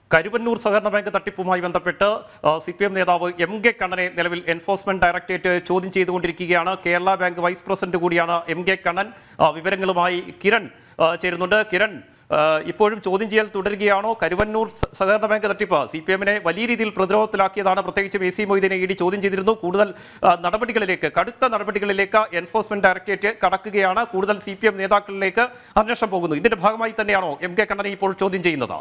കരുവന്നൂർ സഹകരണ ബാങ്ക് തട്ടിപ്പുമായി ബന്ധപ്പെട്ട് സി പി എം നേതാവ് എം കെ കണ്ണനെ നിലവിൽ എൻഫോഴ്സ്മെന്റ് ഡയറക്ടറേറ്റ് ചോദ്യം ചെയ്തുകൊണ്ടിരിക്കുകയാണ് കേരള ബാങ്ക് വൈസ് പ്രസിഡന്റ് കൂടിയാണ് എം കെ കണ്ണൻ ആ, വിവരങ്ങളുമായി കിരൺ ആ, ചേരുന്നുണ്ട് കിരൺ ആ, ഇപ്പോഴും ചോദ്യം ചെയ്യൽ തുടരുകയാണോ കരുവന്നൂർ സ- സഹകരണ ബാങ്ക് തട്ടിപ്പ് സി പി എമ്മിനെ വലിയ രീതിയിൽ പ്രതിരോധത്തിലാക്കിയതാണ് പ്രത്യേകിച്ചും എ സി മൊയ്തീനെ ഇ ഡി ചോദ്യം ചെയ്തിരുന്നു കൂടുതൽ ആ, നടപടികളിലേക്ക് കടുത്ത നടപടികളിലേക്ക് എൻഫോഴ്സ്മെന്റ് ഡയറക്ടറേറ്റ് കടക്കുകയാണ് കൂടുതൽ സി പി എം നേതാക്കളിലേക്ക് അന്വേഷണം പോകുന്നു ഇതിന്റെ ഭാഗമായി തന്നെയാണോ എം കെ കണ്ണനെ ഇപ്പോൾ ചോദ്യം ചെയ്യുന്നത്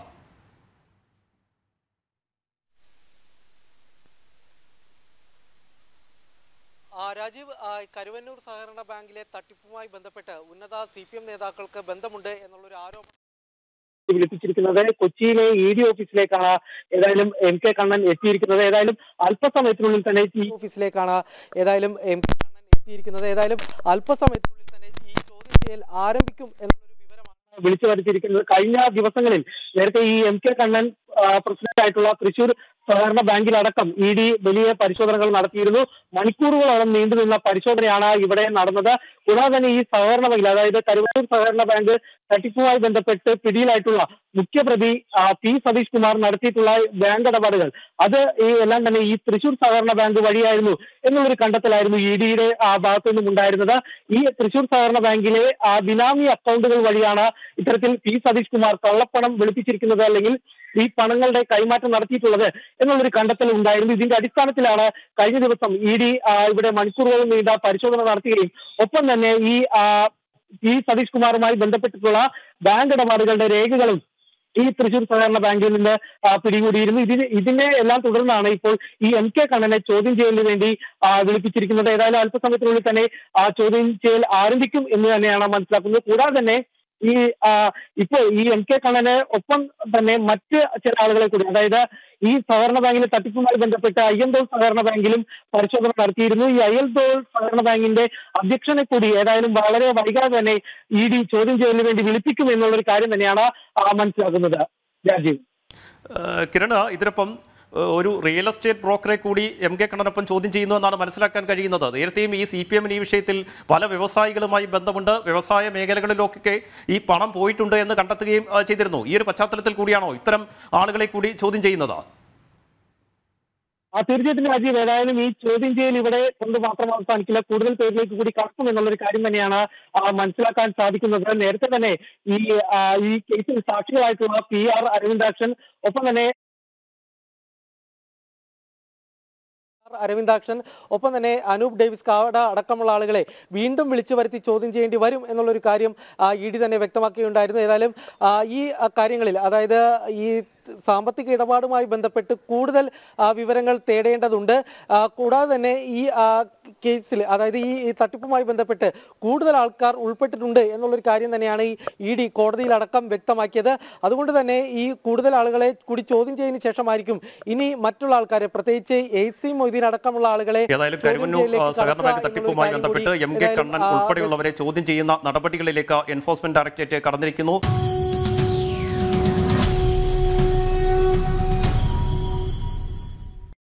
ആ, രാജീവ് ആ, കരുവന്നൂർ സഹകരണ ബാങ്കിലെ തട്ടിപ്പുമായി ബന്ധപ്പെട്ട് ഉന്നത സി പി എം നേതാക്കൾക്ക് ബന്ധമുണ്ട് എന്നുള്ളൊരു ആരോപണം വിളിപ്പിച്ചിരിക്കുന്നത് കൊച്ചിയിലെ ഇ ഡി ഓഫീസിലേക്കാണ് ഏതായാലും എം കെ കണ്ണൻ എത്തിയിരിക്കുന്നത് ഏതായാലും അല്പസമയത്തിനുള്ളിൽ തന്നെ ഈ ഓഫീസിലേക്കാണ് ഏതായാലും എം കെ കണ്ണൻ എത്തിയിരിക്കുന്നത് ഏതായാലും അല്പസമയത്തിനുള്ളിൽ തന്നെ ഈ ചോദ്യം ചെയ്യൽ ആരംഭിക്കും എന്നുള്ളൊരു വിവരമാണ് വിളിച്ചു വരുത്തിയിരിക്കുന്നത് കഴിഞ്ഞ ദിവസങ്ങളിൽ നേരത്തെ ഈ എം കെ കണ്ണൻ പ്രസിഡന്റ് ആയിട്ടുള്ള തൃശൂർ സഹകരണ ബാങ്കിലടക്കം ഇ ഡി വലിയ പരിശോധനകൾ നടത്തിയിരുന്നു മണിക്കൂറുകളോളം നീണ്ടുനിന്ന പരിശോധനയാണ് ഇവിടെ നടന്നത് കൂടാതെ തന്നെ ഈ സഹകരണ ബാങ്കിൽ അതായത് കരുവന്നൂർ സഹകരണ ബാങ്ക് തട്ടിപ്പുമായി ബന്ധപ്പെട്ട് പിടിയിലായിട്ടുള്ള മുഖ്യപ്രതി ആ, പി സതീഷ് കുമാർ നടത്തിയിട്ടുള്ള ബാങ്ക് ഇടപാടുകൾ അത് ഈ എല്ലാം തന്നെ ഈ തൃശൂർ സഹകരണ ബാങ്ക് വഴിയായിരുന്നു എന്നുള്ളൊരു കണ്ടെത്തലായിരുന്നു ഇ ഡിയുടെ ഭാഗത്തു നിന്നും ഉണ്ടായിരുന്നത് ഈ തൃശൂർ സഹകരണ ബാങ്കിലെ ആ, ബിനാമി അക്കൗണ്ടുകൾ വഴിയാണ് ഇത്തരത്തിൽ പി സതീഷ് കുമാർ കള്ളപ്പണം വെളുപ്പിച്ചിരിക്കുന്നത് അല്ലെങ്കിൽ ഈ പണങ്ങളുടെ കൈമാറ്റം നടത്തിയിട്ടുള്ളത് എന്നുള്ളൊരു കണ്ടെത്തൽ ഉണ്ടായിരുന്നു ഇതിന്റെ അടിസ്ഥാനത്തിലാണ് കഴിഞ്ഞ ദിവസം ഇ ഡി ഇവിടെ മണിക്കൂറുകൾ നീണ്ട പരിശോധന നടത്തുകയും ഒപ്പം തന്നെ ഈ ആ, പി സതീഷ് കുമാറുമായി ബന്ധപ്പെട്ടിട്ടുള്ള ബാങ്ക് ഇടപാടുകളുടെ രേഖകളും ഈ തൃശൂർ സഹകരണ ബാങ്കിൽ നിന്ന് ആ, പിടികൂടിയിരുന്നു ഇതിന് ഇതിനെ എല്ലാം തുടർന്നാണ് ഇപ്പോൾ ഈ എം കെ കണ്ണനെ ചോദ്യം ചെയ്യലിന് വേണ്ടി ആ, വിളിപ്പിച്ചിരിക്കുന്നത് ഏതായാലും അല്പസമയത്തിനുള്ളിൽ തന്നെ ആ ചോദ്യം ചെയ്യൽ ആരംഭിക്കും എന്ന് തന്നെയാണ് മനസ്സിലാക്കുന്നത് കൂടാതെ തന്നെ ഈ ആ, ഇപ്പോൾ ഈ എം കെ കണ്ണന് ഒപ്പം തന്നെ മറ്റ് ചില ആളുകളെ കൂടി അതായത് ഈ സഹകരണ ബാങ്കിലെ തട്ടിപ്പുമായി ബന്ധപ്പെട്ട് അയ്യന്തോൾ സഹകരണ ബാങ്കിലും പരിശോധന നടത്തിയിരുന്നു ഈ അയ്യന്തോൾ സഹകരണ ബാങ്കിന്റെ അധ്യക്ഷനെ കൂടി ഏതായാലും വളരെ വൈകാതെ തന്നെ ഇ ഡി ചോദ്യം ചെയ്യലിന് വേണ്ടി വിളിപ്പിക്കും എന്നുള്ളൊരു കാര്യം തന്നെയാണ് ആ, മനസ്സിലാക്കുന്നത് രാജീവ് ഏഹ് കിരൺ ഇതിനൊപ്പം ഏഹ് ഒരു റിയൽ എസ്റ്റേറ്റ് ബ്രോക്കറെ കൂടി എം കെ കണ്ണനൊപ്പം ചോദ്യം ചെയ്യുന്നു എന്നാണ് മനസ്സിലാക്കാൻ കഴിയുന്നത് നേരത്തെയും ഈ സി പി എമ്മിന് ഈ വിഷയത്തിൽ പല വ്യവസായികളുമായി ബന്ധമുണ്ട് വ്യവസായ മേഖലകളിലൊക്കെ ഈ പണം പോയിട്ടുണ്ട് എന്ന് കണ്ടെത്തുകയും ഏഹ് ചെയ്തിരുന്നു ഈ ഒരു പശ്ചാത്തലത്തിൽ കൂടിയാണോ ഇത്തരം ആളുകളെ കൂടി ചോദ്യം ചെയ്യുന്നത് ആ തീർച്ചയായിട്ടും രാജീവ് ഏതായാലും ഈ ചോദ്യം ചെയ്യൽ ഇവിടെ കൊണ്ട് മാത്രം അവസാനിക്കില്ല കൂടുതൽ പേരിലേക്ക് കൂടി കടക്കും എന്നുള്ളൊരു കാര്യം തന്നെയാണ് ആ, മനസ്സിലാക്കാൻ സാധിക്കുന്നത് നേരത്തെ തന്നെ ഈ ആ, ഈ കേസിൽ സാക്ഷികളായിട്ടുള്ള പി ആർ അരവിന്ദാക്ഷൻ ഒപ്പം തന്നെ അരവിന്ദാക്ഷൻ ഒപ്പം തന്നെ അനൂപ് ഡേവിസ് കാവട അടക്കമുള്ള ആളുകളെ വീണ്ടും വിളിച്ചു വരുത്തി ചോദ്യം ചെയ്യേണ്ടി വരും എന്നുള്ളൊരു കാര്യം ഇ ഡി തന്നെ വ്യക്തമാക്കുകയുണ്ടായിരുന്നു ഏതായാലും ആ, ഈ ആ, കാര്യങ്ങളിൽ അതായത് ഈ സാമ്പത്തിക ഇടപാടുമായി ബന്ധപ്പെട്ട് കൂടുതൽ ആ, വിവരങ്ങൾ തേടേണ്ടതുണ്ട് ആ, കൂടാതെ തന്നെ ഈ ആ, കേസിൽ അതായത് ഈ ഈ തട്ടിപ്പുമായി ബന്ധപ്പെട്ട് കൂടുതൽ ആൾക്കാർ ഉൾപ്പെട്ടിട്ടുണ്ട് എന്നുള്ളൊരു കാര്യം തന്നെയാണ് ഈ ഇ ഡി കോടതിയിലടക്കം വ്യക്തമാക്കിയത് അതുകൊണ്ട് തന്നെ ഈ കൂടുതൽ ആളുകളെ കൂടി ചോദ്യം ചെയ്തതിനു ശേഷമായിരിക്കും ഇനി മറ്റുള്ള ആൾക്കാരെ പ്രത്യേകിച്ച് എ സി മൊയ്തീൻ അടക്കമുള്ള ആളുകളെ ഏതായാലും ചോദ്യം കരുവന്നൂർ ചെയ്യലിലേക്ക് ഏഹ് സഹകരണ ബാങ്ക് കടത്തുക തട്ടിപ്പുമായി എന്നുള്ളൊരു കാര്യം ബന്ധപ്പെട്ട് കൂടി എം കെ ഏതായാലും, കണ്ണൻ ആ, ഉൾപ്പെടെയുള്ളവരെ ചോദ്യം ചെയ്യുന്ന നടപടികളിലേക്ക് എൻഫോഴ്സ്മെന്റ് ഡയറക്ടറേറ്റ് കടന്നിരിക്കുന്നു